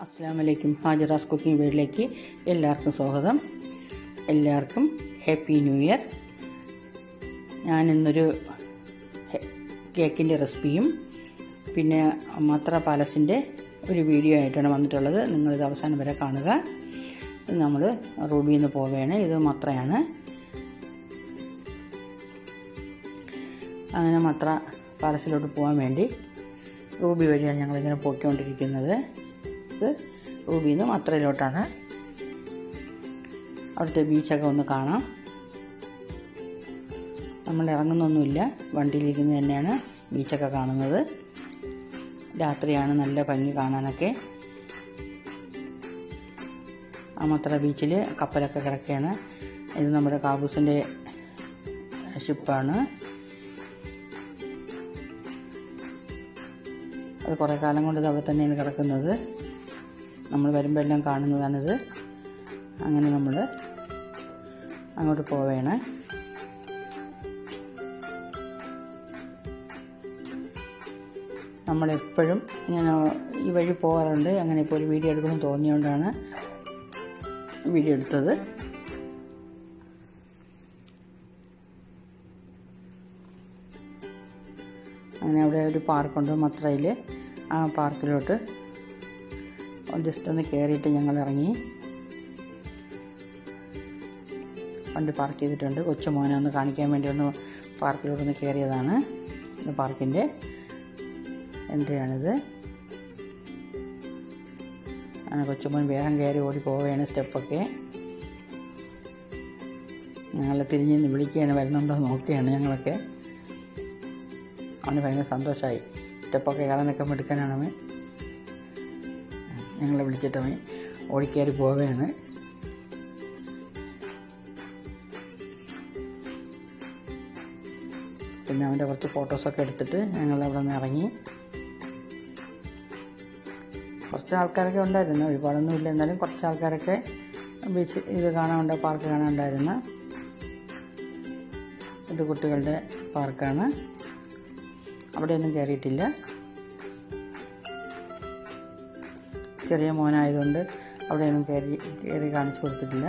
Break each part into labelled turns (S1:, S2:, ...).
S1: അസ്സാം വലൈക്കും ഹാജറാസ് കുക്കിംഗ് വീട്ടിലേക്ക് എല്ലാവർക്കും സ്വാഗതം എല്ലാവർക്കും ഹാപ്പി ന്യൂ ഇയർ ഞാൻ ഇന്നൊരു ഹെ- കേക്കിൻ്റെ റെസിപ്പിയും പിന്നെ മത്ര പാലസിൻ്റെ ഒരു വീഡിയോ ആയിട്ടാണ് വന്നിട്ടുള്ളത് നിങ്ങളിത് അവസാനം വരെ കാണുക ഇത് നമ്മൾ റൂബിയിൽ നിന്ന് പോവുകയാണ് ഇത് മത്രയാണ് അങ്ങനെ മത്ര പാലസിലോട്ട് പോകാൻ വേണ്ടി റൂബി വഴിയാണ് ഞങ്ങളിങ്ങനെ പോയിക്കൊണ്ടിരിക്കുന്നത് ഇത് റൂബിയിൽ നിന്ന് മത്രയിലോട്ടാണ് അവിടുത്തെ ബീച്ചൊക്കെ ഒന്ന് കാണാം നമ്മൾ ഇറങ്ങുന്നൊന്നുമില്ല വണ്ടിയിലിരിക്കുന്നത് തന്നെയാണ് ബീച്ചൊക്കെ കാണുന്നത് രാത്രിയാണ് നല്ല ഭംഗി കാണാനൊക്കെ ആ മത്ര ബീച്ചിൽ കപ്പലൊക്കെ കിടക്കുകയാണ് ഇത് നമ്മുടെ കാബൂസിൻ്റെ ഷിപ്പാണ് അത് കുറേ കാലം കൊണ്ട് ഇത് അവിടെ തന്നെയാണ് കിടക്കുന്നത് നമ്മൾ വരുമ്പോൾ എല്ലാം കാണുന്നതാണിത് അങ്ങനെ നമ്മൾ അങ്ങോട്ട് പോവുകയാണ് നമ്മളെപ്പോഴും ഇങ്ങനെ ഈ വഴി പോകാറുണ്ട് അങ്ങനെ ഇപ്പോൾ ഒരു വീഡിയോ എടുക്കണം തോന്നിയുകൊണ്ടാണ് വീഡിയോ എടുത്തത് അങ്ങനെ അവിടെ ഒരു പാർക്കുണ്ട് മത്രയിൽ ആ പാർക്കിലോട്ട് ജസ്റ്റ് ഒന്ന് കയറിയിട്ട് ഞങ്ങൾ ഇറങ്ങി വണ്ടി പാർക്ക് ചെയ്തിട്ടുണ്ട് കൊച്ചു മോനെ ഒന്ന് കാണിക്കാൻ വേണ്ടി ഒന്ന് പാർക്കിലോട്ടൊന്ന് കയറിയതാണ് ഇത് പാർക്കിൻ്റെ എൻട്രിയാണിത് അങ്ങനെ കൊച്ചുമോൻ വേഗം കയറി ഓടി പോവുകയാണ് സ്റ്റെപ്പൊക്കെ ഞങ്ങൾ തിരിഞ്ഞ് നിന്ന് വിളിക്കുകയാണ് വരുന്നുണ്ടോ എന്ന് നോക്കുകയാണ് ഞങ്ങളൊക്കെ അവന് ഭയങ്കര സന്തോഷമായി സ്റ്റെപ്പൊക്കെ കയറാനൊക്കെ മിടുക്കാനാണ് അവൻ ഞങ്ങളെ വിളിച്ചിട്ട് അവൻ ഓടിക്കയറി പോവുകയാണ് പിന്നെ അവൻ്റെ കുറച്ച് ഫോട്ടോസൊക്കെ എടുത്തിട്ട് ഞങ്ങൾ അവിടെ നിന്ന് ഇറങ്ങി കുറച്ച് ആൾക്കാരൊക്കെ ഉണ്ടായിരുന്നു ഒരുപാടൊന്നും ഇല്ല എന്നാലും കുറച്ച് ആൾക്കാരൊക്കെ ബീച്ച് ഇത് കാണാനുണ്ട് പാർക്ക് കാണാനുണ്ടായിരുന്നു ഇത് കുട്ടികളുടെ പാർക്കാണ് അവിടെയൊന്നും കയറിയിട്ടില്ല ചെറിയ മോനായതുകൊണ്ട് അവിടെയൊന്നും കയറി കയറി കാണിച്ചു കൊടുത്തിട്ടില്ല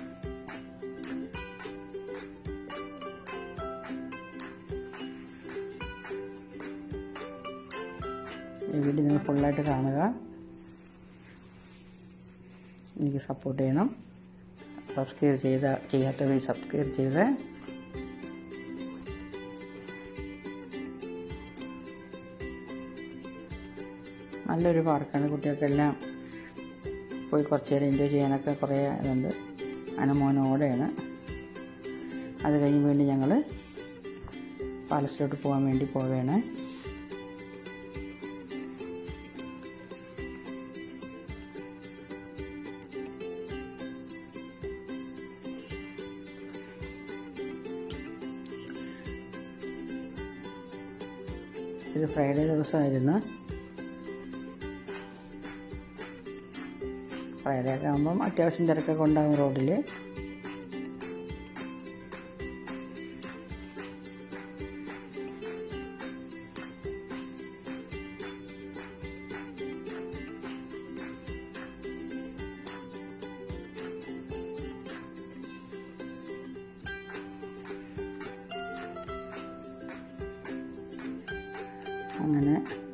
S1: ഈ വീഡിയോ നിങ്ങൾ ഫുള്ളായിട്ട് കാണുക എനിക്ക് സപ്പോർട്ട് ചെയ്യണം സബ്സ്ക്രൈബ് ചെയ്ത ചെയ്യാത്തവർ സബ്സ്ക്രൈബ് ചെയ്ത് നല്ലൊരു പാർക്കാണ് കുട്ടികൾക്കെല്ലാം പോയി കുറച്ച് നേരം എൻജോയ് ചെയ്യാനൊക്കെ കുറേ ഇതുണ്ട് അനമോനോടെയാണ് അത് കഴിഞ്ഞ് വീണ്ടും ഞങ്ങൾ പാലസിലോട്ട് പോകാൻ വേണ്ടി പോവുകയാണ് ഇത് ഫ്രൈഡേ ദിവസമായിരുന്നു ഫ്രൈഡേ ഒക്കെ ആകുമ്പം അത്യാവശ്യം തിരക്കൊക്കെ ഉണ്ടാകും റോഡിൽ അങ്ങനെ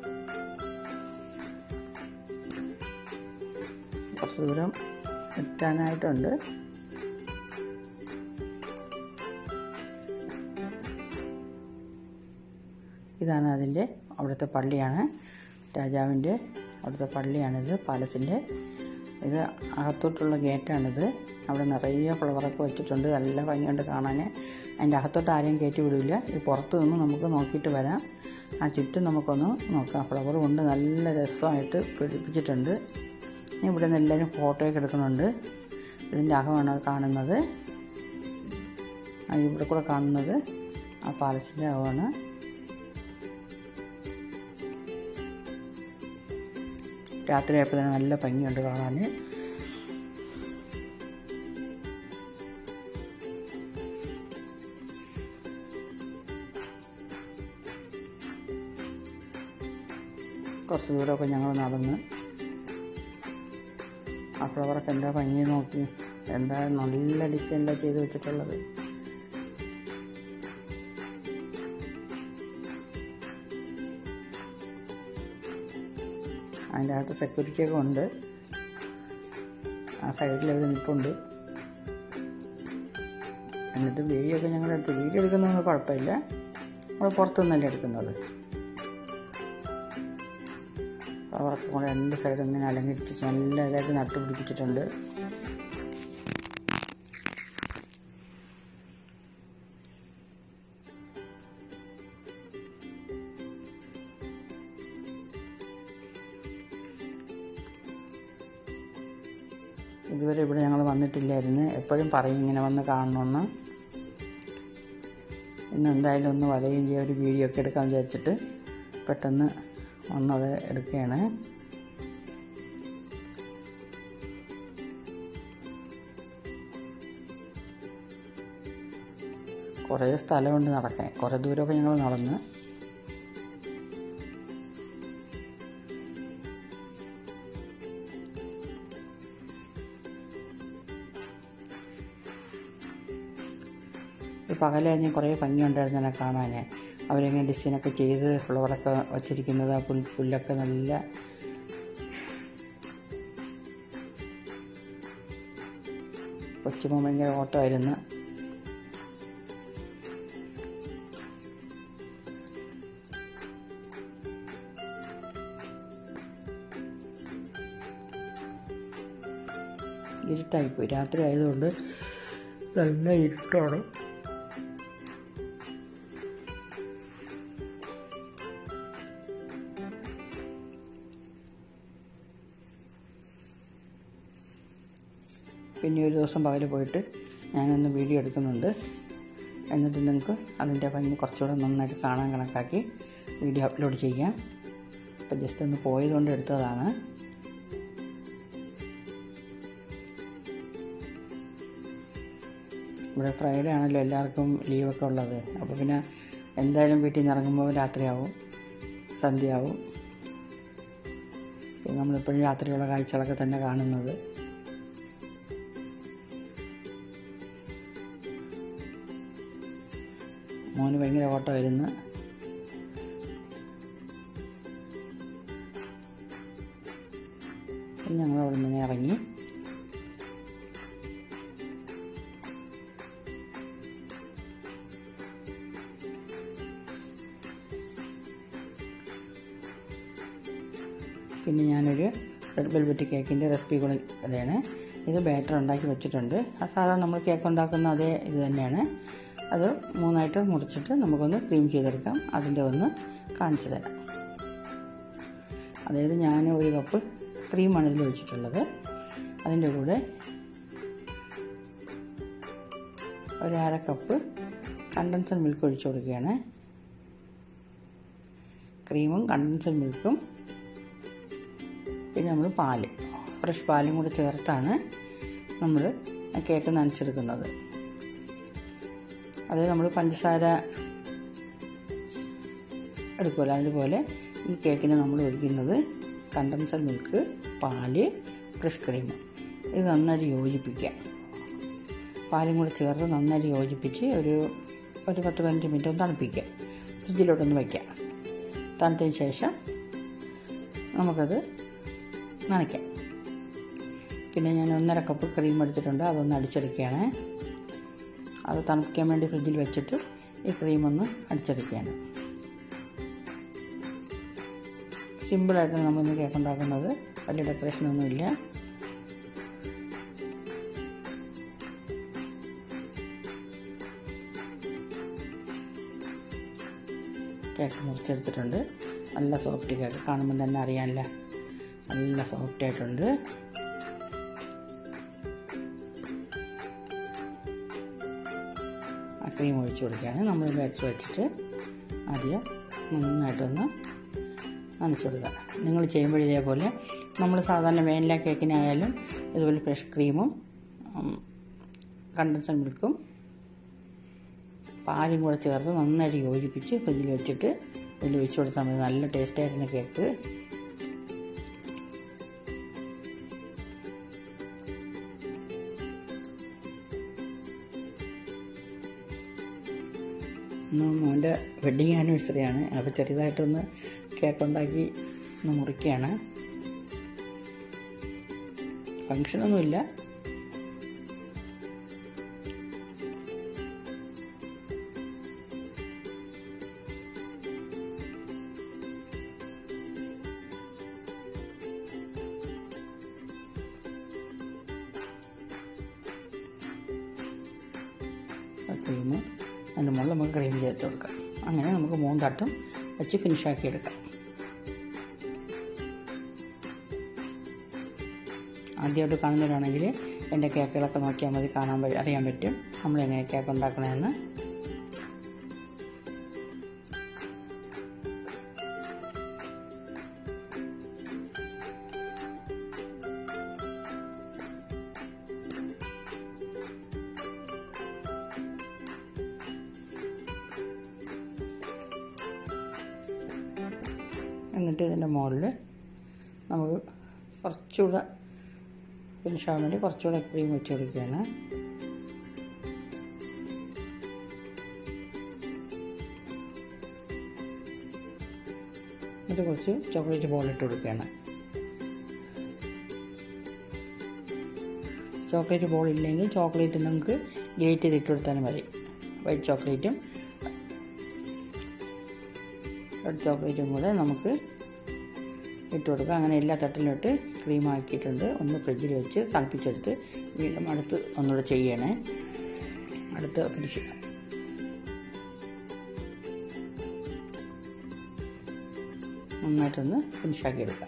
S1: കുറച്ച് ദൂരം എത്താനായിട്ടുണ്ട് ഇതാണ് അതിൻ്റെ അവിടുത്തെ പള്ളിയാണ് രാജാവിൻ്റെ അവിടുത്തെ പള്ളിയാണിത് പാലസിൻ്റെ ഇത് അകത്തോട്ടുള്ള ഗേറ്റാണിത് അവിടെ നിറയെ ഫ്ലവറൊക്കെ വെച്ചിട്ടുണ്ട് നല്ല ഭംഗിയുണ്ട് കാണാൻ അതിൻ്റെ അകത്തോട്ട് ആരെയും കയറ്റി വിടില്ല ഈ പുറത്ത് നിന്ന് നമുക്ക് നോക്കിയിട്ട് വരാം ആ ചുറ്റും നമുക്കൊന്ന് നോക്കാം ഫ്ലവർ കൊണ്ട് നല്ല രസമായിട്ട് പിടിപ്പിച്ചിട്ടുണ്ട് ഇനി ഇവിടെ നിന്ന് എല്ലാവരും ഫോട്ടോയൊക്കെ എടുക്കുന്നുണ്ട് ഇതിൻ്റെ അകമാണ് അത് കാണുന്നത് അത് ഇവിടെ കൂടെ കാണുന്നത് ആ പാലസിൻ്റെ അകമാണ് രാത്രിയായപ്പോൾ തന്നെ നല്ല ഭംഗിയുണ്ട് കാണാൻ കുറച്ച് ദൂരമൊക്കെ ഞങ്ങൾ നടന്ന് ആ ഫ്ലവറൊക്കെ എന്താ ഭംഗി നോക്കി എന്താ നല്ല ഡിസൈനിലാണ് ചെയ്ത് വെച്ചിട്ടുള്ളത് അതിൻ്റെ അകത്ത് സെക്യൂരിറ്റി ഒക്കെ ഉണ്ട് ആ സൈഡിൽ അവർ നിൽപ്പുണ്ട് എന്നിട്ട് വീഡിയോ ഒക്കെ ഞങ്ങളുടെ അടുത്ത് വീഡിയോ എടുക്കുന്നതൊന്നും കുഴപ്പമില്ല നമ്മൾ പുറത്തുനിന്നല്ലേ എടുക്കുന്നത് അവർക്ക് കൂടെ രണ്ട് സൈഡും ഇങ്ങനെ അലങ്കരിച്ച് നല്ല ഇതായിട്ട് നട്ടു പിടിപ്പിച്ചിട്ടുണ്ട് ഇതുവരെ ഇവിടെ ഞങ്ങൾ വന്നിട്ടില്ലായിരുന്നു എപ്പോഴും പറയും ഇങ്ങനെ വന്ന് കാണണമെന്ന് ഇന്ന് എന്തായാലും ഒന്ന് വലയും ചെയ്യാൻ ഒരു വീഡിയോ ഒക്കെ എടുക്കാൻ വിചാരിച്ചിട്ട് പെട്ടെന്ന് ഒന്നത് എടുക്കുകയാണ് കുറേ സ്ഥലമുണ്ട് നടക്കാൻ കുറേ ദൂരമൊക്കെ ഞങ്ങൾ നടന്ന് ഈ പകലായിരുന്നു കുറേ ഭംഗിയുണ്ടായിരുന്നു എന്നെ കാണാൻ അവരിങ്ങനെ ഡിസൈനൊക്കെ ചെയ്ത് ഫ്ലവറൊക്കെ വച്ചിരിക്കുന്നത് ആ പുൽ പുല്ലൊക്കെ നല്ല കൊച്ചുമ്പോൾ ഭയങ്കര ഓട്ടമായിരുന്നു ഇരുട്ടായിപ്പോയി രാത്രി ആയതുകൊണ്ട് നല്ല ഇരുട്ടാണ് പിന്നെ ഒരു ദിവസം പകൽ പോയിട്ട് ഞാനൊന്ന് വീഡിയോ എടുക്കുന്നുണ്ട് എന്നിട്ട് നിങ്ങൾക്ക് അതിൻ്റെ ഭംഗി കുറച്ചുകൂടെ നന്നായിട്ട് കാണാൻ കണക്കാക്കി വീഡിയോ അപ്ലോഡ് ചെയ്യാം ഇപ്പം ജസ്റ്റ് ഒന്ന് പോയതുകൊണ്ട് എടുത്തതാണ് ഇവിടെ ഫ്രൈഡേ ആണല്ലോ എല്ലാവർക്കും ലീവൊക്കെ ഉള്ളത് അപ്പോൾ പിന്നെ എന്തായാലും വീട്ടിൽ നിന്ന് ഇറങ്ങുമ്പോൾ രാത്രിയാവും സന്ധ്യയാവും പിന്നെ നമ്മളിപ്പോഴും രാത്രിയുള്ള കാഴ്ചകളൊക്കെ തന്നെ കാണുന്നത് മോന് ഭയങ്കര ഓട്ടമായിരുന്നു ഞങ്ങൾ അവിടെ നിന്ന് ഇറങ്ങി പിന്നെ ഞാനൊരു റെഡ് വെൽവെറ്റ് കേക്കിൻ്റെ റെസിപ്പി കൂടെ ഇതാണ് ഇത് ബാറ്റർ ഉണ്ടാക്കി വെച്ചിട്ടുണ്ട് അത് സാധാരണ നമ്മൾ കേക്ക് ഉണ്ടാക്കുന്ന അതേ ഇത് തന്നെയാണ് അത് മൂന്നായിട്ട് മുറിച്ചിട്ട് നമുക്കൊന്ന് ക്രീം ചെയ്തെടുക്കാം അതിൻ്റെ ഒന്ന് കാണിച്ചു തരാം അതായത് ഞാൻ ഒരു കപ്പ് ക്രീമാണ് ഇതിൽ ഒഴിച്ചിട്ടുള്ളത് അതിൻ്റെ കൂടെ ഒരു അര കപ്പ് കണ്ടൻസർ മിൽക്ക് ഒഴിച്ചു കൊടുക്കുകയാണ് ക്രീമും കണ്ടൻസർ മിൽക്കും പിന്നെ നമ്മൾ പാല് ഫ്രഷ് പാലും കൂടെ ചേർത്താണ് നമ്മൾ കേക്ക് നനച്ചെടുക്കുന്നത് അത് നമ്മൾ പഞ്ചസാര എടുക്കുമല്ലോ അതുപോലെ ഈ കേക്കിന് നമ്മൾ ഒഴിക്കുന്നത് കണ്ടൻസർ മിൽക്ക് പാല് ഫ്രഷ് ക്രീം ഇത് നന്നായിട്ട് യോജിപ്പിക്കാം പാലും കൂടെ ചേർത്ത് നന്നായിട്ട് യോജിപ്പിച്ച് ഒരു ഒരു പത്ത് പതിനഞ്ച് മിനിറ്റ് ഒന്ന് തണുപ്പിക്കുക ഫ്രിഡ്ജിലോട്ടൊന്ന് വയ്ക്കാം തണുത്തതിന് ശേഷം നമുക്കത് നനയ്ക്കാം പിന്നെ ഞാൻ ഒന്നര കപ്പ് ക്രീം എടുത്തിട്ടുണ്ട് അതൊന്ന് അടിച്ചെടുക്കുകയാണ് അത് തണുപ്പിക്കാൻ വേണ്ടി ഫ്രിഡ്ജിൽ വെച്ചിട്ട് ഈ ക്രീം ഒന്ന് അടിച്ചെടുക്കുകയാണ് സിമ്പിളായിട്ടാണ് നമ്മളിന്ന് കേക്ക് ഉണ്ടാക്കുന്നത് വലിയ ഡെക്കറേഷനൊന്നുമില്ല കേക്ക് മുറിച്ചെടുത്തിട്ടുണ്ട് നല്ല സോഫ്റ്റ് കേക്ക് കാണുമ്പോൾ തന്നെ അറിയാമല്ല നല്ല സോഫ്റ്റ് ആയിട്ടുണ്ട് ആ ക്രീം ഒഴിച്ച് കൊടുക്കുകയാണ് നമ്മൾ ബാറ്റർ വെച്ചിട്ട് ആദ്യം നന്നായിട്ടൊന്ന് നനച്ച് കൊടുക്കുക നിങ്ങൾ ചെയ്യുമ്പോൾ ഇതേപോലെ നമ്മൾ സാധാരണ വേനില കേക്കിനായാലും ഇതുപോലെ ഫ്രഷ് ക്രീമും കണ്ടൻസർ മിൽക്കും പാലും കൂടെ ചേർത്ത് നന്നായിട്ട് യോജിപ്പിച്ച് ഫ്രിഡ്ജിൽ വെച്ചിട്ട് ഇതിൽ ഒഴിച്ച് കൊടുത്താൽ മതി നല്ല ടേസ്റ്റായിരുന്ന കേക്ക് ഇന്ന് മോൻ്റെ വെഡ്ഡിങ് ആനിവേഴ്സറിയാണ് അപ്പോൾ ചെറുതായിട്ടൊന്ന് കേക്ക് ഉണ്ടാക്കി ഒന്ന് മുറിക്കുകയാണ് ഫങ്ഷനൊന്നുമില്ല ക്രീം അതിൻ്റെ മുകളിൽ നമുക്ക് ക്രീം ചേർത്ത് കൊടുക്കാം അങ്ങനെ നമുക്ക് മൂന്ന് തട്ടും വെച്ച് ഫിനിഷാക്കി എടുക്കാം ആദ്യമായിട്ട് കാണുന്നവരാണെങ്കിൽ എൻ്റെ കേക്കുകളൊക്കെ നോക്കിയാൽ മതി കാണാൻ പറ്റും അറിയാൻ പറ്റും നമ്മളെങ്ങനെ കേക്ക് ഉണ്ടാക്കണമെന്ന് എന്നിട്ട് ഇതിൻ്റെ മുകളിൽ നമുക്ക് കുറച്ചുകൂടെ ഫിനിഷാകാൻ വേണ്ടി കുറച്ചുകൂടെ ക്രീം വെച്ച് കൊടുക്കുകയാണ് എന്നിട്ട് കുറച്ച് ചോക്ലേറ്റ് ബോളിട്ട് കൊടുക്കുകയാണ് ചോക്ലേറ്റ് ബോൾ ഇല്ലെങ്കിൽ ചോക്ലേറ്റ് നമുക്ക് ഗ്രേറ്റ് ചെയ്തിട്ട് കൊടുത്താലും മതി വൈറ്റ് ചോക്ലേറ്റും റെഡ് ചോക്ലേറ്റും കൂടെ നമുക്ക് ഇട്ട് കൊടുക്കുക അങ്ങനെ എല്ലാ തട്ടിലും ഇട്ട് ക്രീം ആക്കിയിട്ടുണ്ട് ഒന്ന് ഫ്രിഡ്ജിൽ വെച്ച് തണുപ്പിച്ചെടുത്ത് വീണ്ടും അടുത്ത് ഒന്നുകൂടെ ചെയ്യണേ അടുത്ത് ഫിനിഷ് നന്നായിട്ടൊന്ന് ഫിനിഷാക്കി എടുക്കാം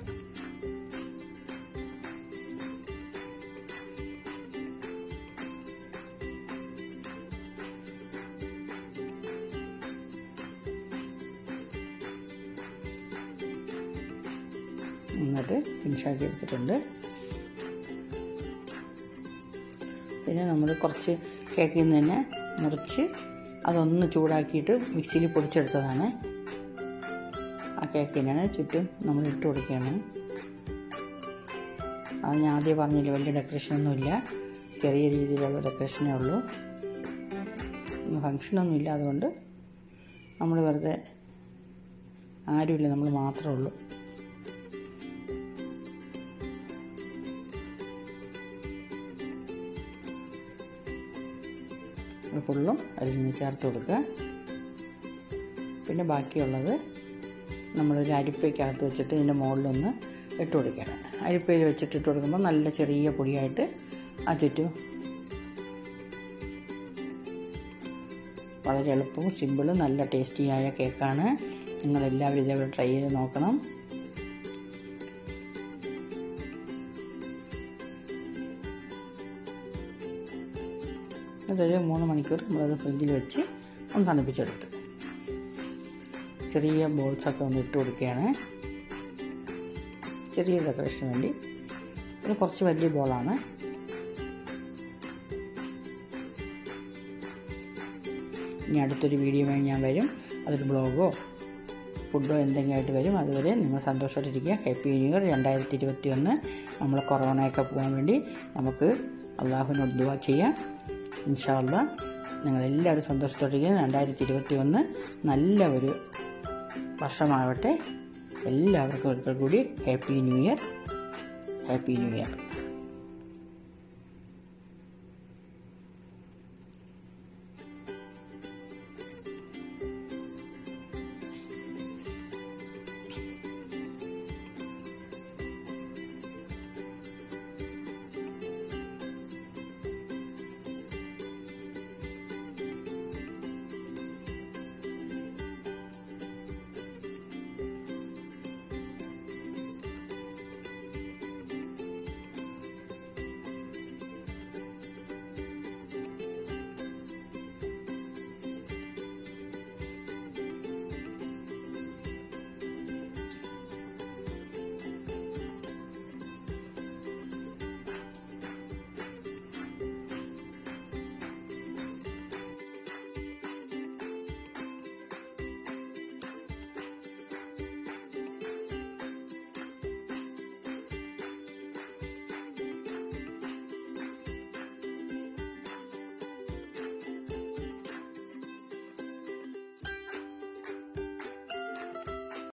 S1: എന്നിട്ട് ഫിനിഷാക്കി എടുത്തിട്ടുണ്ട് പിന്നെ നമ്മൾ കുറച്ച് കേക്കിൽ നിന്ന് തന്നെ മുറിച്ച് അതൊന്ന് ചൂടാക്കിയിട്ട് മിക്സിയിൽ പൊടിച്ചെടുത്തതാണ് ആ കേക്കിനാണ് ചുറ്റും നമ്മൾ ഇട്ട് കൊടുക്കുകയാണ് അത് ഞാൻ ആദ്യം പറഞ്ഞില്ല വലിയ ഡെക്കറേഷനൊന്നുമില്ല ചെറിയ രീതിയിലുള്ള ഡെക്കറേഷനേ ഉള്ളൂ ഫങ്ഷനൊന്നുമില്ല അതുകൊണ്ട് നമ്മൾ വെറുതെ ആരുമില്ല നമ്മൾ മാത്രമേ ഉള്ളൂ ഫുള്ളും അതിൽ നിന്ന് ചേർത്ത് കൊടുക്കുക പിന്നെ ബാക്കിയുള്ളത് നമ്മളൊരു അരിപ്പയ്ക്കകത്ത് വെച്ചിട്ട് ഇതിൻ്റെ മുകളിലൊന്ന് ഇട്ട് കൊടുക്കണം അരിപ്പയിൽ വെച്ചിട്ട് ഇട്ട് കൊടുക്കുമ്പോൾ നല്ല ചെറിയ പൊടിയായിട്ട് ആ ചുറ്റും വളരെ എളുപ്പവും സിമ്പിളും നല്ല ടേസ്റ്റിയായ കേക്കാണ് നിങ്ങളെല്ലാവരും ഇതേപോലെ ട്രൈ ചെയ്ത് നോക്കണം അതൊരു മൂന്ന് മണിക്കൂർ നമ്മളത് ഫ്രിഡ്ജിൽ വെച്ച് ഒന്ന് തണുപ്പിച്ചെടുത്ത് ചെറിയ ബോൾസൊക്കെ ഒന്ന് ഇട്ട് കൊടുക്കുകയാണ് ചെറിയ ഡെക്കറേഷന് വേണ്ടി ഇത് കുറച്ച് വലിയ ബോളാണ് ഇനി അടുത്തൊരു വീഡിയോ ഞാൻ വരും അതൊരു ബ്ലോഗോ ഫുഡോ എന്തെങ്കിലും ആയിട്ട് വരും അതുവരെ നിങ്ങൾ സന്തോഷമായിട്ടിരിക്കുക ഹാപ്പി ന്യൂ ഇയർ രണ്ടായിരത്തി ഇരുപത്തി ഒന്ന് നമ്മൾ കൊറോണയൊക്കെ പോകാൻ വേണ്ടി നമുക്ക് അള്ളാഹുവിനോട് ദുവാ ചെയ്യാം ഇൻഷാല്ല നിങ്ങളെല്ലാവരും സന്തോഷത്തോട്ടിരിക്കുക രണ്ടായിരത്തി ഇരുപത്തി ഒന്ന് നല്ല ഒരു വർഷമാവട്ടെ എല്ലാവർക്കും ഒരിക്കൽ കൂടി happy new year happy new year